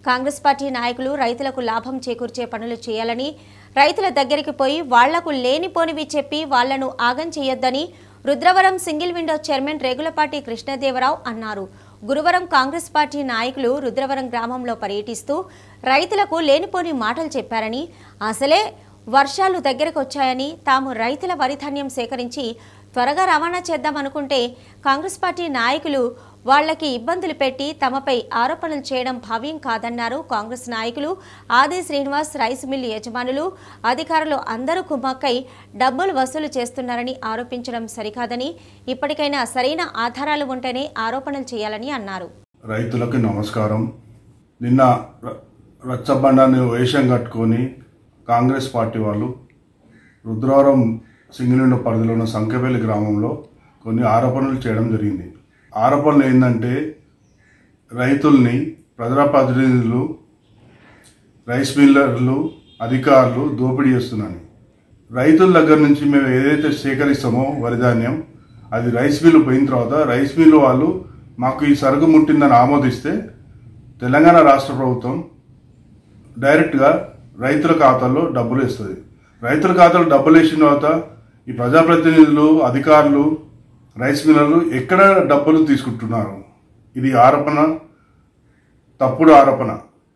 Congress party నాయకులు రైతులకు లాభం చేకూర్చే పనులు చేయాలని రైతుల దగ్గరికి పోయి వాళ్లకు లేనిపోనివి చెప్పి వాళ్లను ఆగం చేయొద్దని Rudravaram single window chairman Regulapati Krishnadevarao అన్నారు గురువారం కాంగ్రెస్ పార్టీ నాయకులు రుద్రవరం గ్రామంలో పర్యటిస్తూ రైతులకు లేనిపోని మాటలు చెప్పారని అసలే వర్షాలు దగ్గరకు వచ్చాయని తాము రైతుల వరిధాన్యం సేకరించి త్వరగా రవాణా చేద్దామనుకుంటే కాంగ్రెస్ పార్టీ నాయకులు వాళ్ళకి ఇబ్బందులు పెట్టి తమపై ఆరోపణలు చేయడం భావ్యం కాదన్నారు కాంగ్రెస్ నాయకులు ఆది శ్రీనివాస్ రైస్ మిల్లు యజమానులు అధికారులు అందరూ కుమ్మక్కై డబ్బులు వసూలు చేస్తున్నారని ఆరోపించడం సరికాదని ఇప్పటికైనా సరైన ఆధారాలు ఉంటేనే ఆరోపణలు చేయాలని అన్నారు రైతులకు నమస్కారం నిన్న ర- రచ్చబండాన్ని వేషం కట్టుకొని కాంగ్రెస్ పార్టీ వాళ్ళు రుద్రవరం సింగిలిండ పరిధిలో ఉన్న సంఖ్యపల్లి గ్రామంలో కొన్ని ఆరోపణలు చేయడం జరిగింది ఆరోపణలు ఏంటంటే రైతుల్ని ప్రజాప్రతినిధులు రైస్ మిల్లర్లు అధికారులు దోపిడీ చేస్తున్నారని రైతుల దగ్గర నుంచి మేము ఏదైతే సేకరిస్తామో వరి ధాన్యం అది రైస్ మిల్లు పోయిన తర్వాత రైస్ మిల్లు వాళ్ళు మాకు ఈ సరుకు ముట్టిందని ఆమోదిస్తే తెలంగాణ రాష్ట్ర ప్రభుత్వం డైరెక్ట్గా రైతుల ఖాతాల్లో డబ్బులు వేస్తుంది రైతుల ఖాతాలో డబ్బులు వేసిన తర్వాత ఈ ప్రజాప్రతినిధులు అధికారులు రైస్ మిల్లర్లు ఎక్కడ డబ్బులు తీసుకుంటున్నారు ఇది ఆరోపణ తప్పుడు ఆరోపణ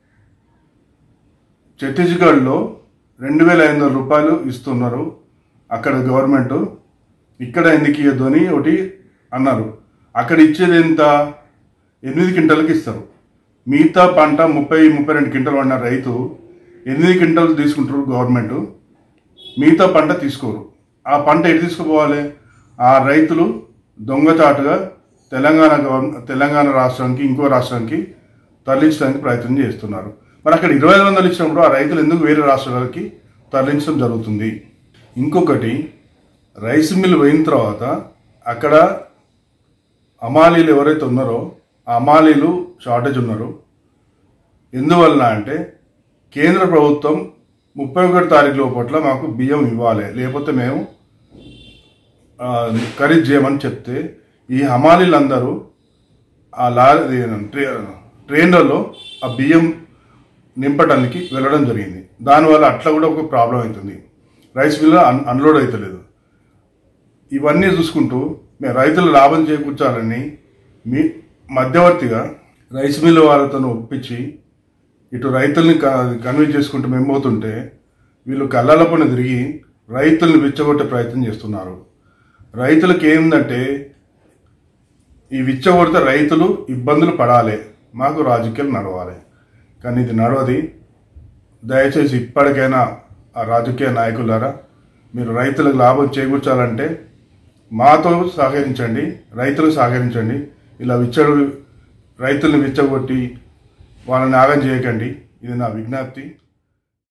ఛత్తీస్గఢ్లో రెండు వేల ఐదు వందల రూపాయలు ఇస్తున్నారు అక్కడ గవర్నమెంట్ ఇక్కడ ఎందుకు ఇవ్వద్దు అని ఒకటి అన్నారు అక్కడ ఇచ్చేది ఎంత ఎనిమిది క్వింటల్కి ఇస్తారు మిగతా పంట ముప్పై ముప్పై రెండు క్వింటల్ పడిన రైతు ఎనిమిది క్వింటల్ తీసుకుంటారు గవర్నమెంట్ మిగతా పంట తీసుకోరు ఆ పంట ఎటు తీసుకుపోవాలి ఆ రైతులు దొంగచాటుగా తెలంగాణ గవర్న తెలంగాణ రాష్ట్రానికి ఇంకో రాష్ట్రానికి తరలించడానికి ప్రయత్నం చేస్తున్నారు మరి అక్కడ ఇరవై ఐదు వందలు ఇచ్చినప్పుడు ఆ రైతులు ఎందుకు వేరే రాష్ట్రాలకి తరలించడం జరుగుతుంది ఇంకొకటి రైస్ మిల్ పోయిన తర్వాత అక్కడ అమాలీలు ఎవరైతే ఉన్నారో ఆ అమాలీలు షార్టేజ్ ఉన్నారు ఎందువలన అంటే కేంద్ర ప్రభుత్వం ముప్పై ఒకటి తారీఖు లోపట్ల మాకు బియ్యం ఇవ్వాలి లేకపోతే మేము ఆ, ఖరీదు చేయమని చెప్తే ఈ హమాలీలందరూ ఆ లారీ ట్రే- ట్రైన్లలో ఆ బియ్యం నింపడానికి వెళ్ళడం జరిగింది దానివల్ల అట్లా కూడా ఒక ప్రాబ్లం అవుతుంది రైస్ మిల్ అన్ అన్లోడ్ అవుతలేదు ఇవన్నీ చూసుకుంటూ మేము రైతులు లాభం చేకూర్చాలని మీ మధ్యవర్తిగా రైస్ మిల్ వాళ్ళతో ఒప్పించి ఇటు రైతుల్ని కన్విన్స్ చేసుకుంటూ మేము పోతుంటే వీళ్ళు కళ్ళల పని తిరిగి రైతుల్ని విచ్చగొట్టే ప్రయత్నం చేస్తున్నారు రైతులకు ఏంటంటే ఈ విచ్చగొడితే రైతులు ఇబ్బందులు పడాలి మాకు రాజకీయాలు నడవాలి కానీ ఇది నడవది దయచేసి ఇప్పటికైనా ఆ రాజకీయ నాయకులారా మీరు రైతులకు లాభం చేకూర్చాలంటే మాతో సహకరించండి రైతులకు సహకరించండి ఇలా విచ్చడు రైతుల్ని విచ్చగొట్టి వాళ్ళని ఆగం చేయకండి ఇది నా విజ్ఞప్తి